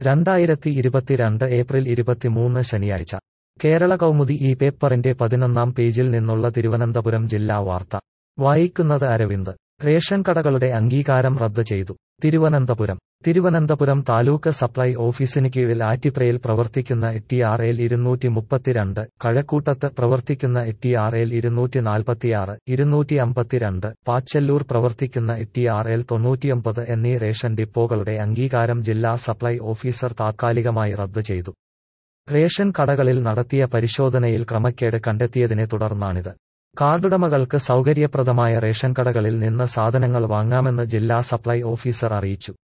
രണ്ടായിരത്തി ഇരുപത്തിരണ്ട് ഏപ്രിൽ ഇരുപത്തിമൂന്ന് ശനിയാഴ്ച കേരള കൗമുദി ഈ പേപ്പറിന്റെ പതിനൊന്നാം പേജിൽ നിന്നുള്ള തിരുവനന്തപുരം ജില്ലാ വാർത്ത വായിക്കുന്നത് അരവിന്ദ് റേഷൻ കടകളുടെ അംഗീകാരം റദ്ദ് ചെയ്തു തിരുവനന്തപുരം തിരുവനന്തപുരം താലൂക്ക് സപ്ലൈ ഓഫീസിന് കീഴിൽ ആറ്റിപ്രയിൽ പ്രവർത്തിക്കുന്ന ടി ആർ എൽ ഇരുന്നൂറ്റി മുപ്പത്തിരണ്ട് കഴക്കൂട്ടത്ത് പ്രവർത്തിക്കുന്ന ടി ആർ എൽ ഇരുന്നൂറ്റി നാൽപ്പത്തിയാറ് ഇരുന്നൂറ്റി അമ്പത്തിരണ്ട് പാച്ചല്ലൂർ പ്രവർത്തിക്കുന്ന ടി ആർ എൽ തൊണ്ണൂറ്റിയൊമ്പത് എന്നീ റേഷൻ ഡിപ്പോകളുടെ അംഗീകാരം ജില്ലാ സപ്ലൈ ഓഫീസർ താത്കാലികമായി റദ്ദ് ചെയ്തു റേഷൻ കടകളിൽ നടത്തിയ പരിശോധനയിൽ ക്രമക്കേട് കണ്ടെത്തിയതിനെ തുടർന്നാണിത് കാർഡുടമകൾക്ക് സൗകര്യപ്രദമായ റേഷൻ കടകളിൽ നിന്ന് സാധനങ്ങൾ വാങ്ങാമെന്ന് ജില്ലാ സപ്ലൈ ഓഫീസർ അറിയിച്ചു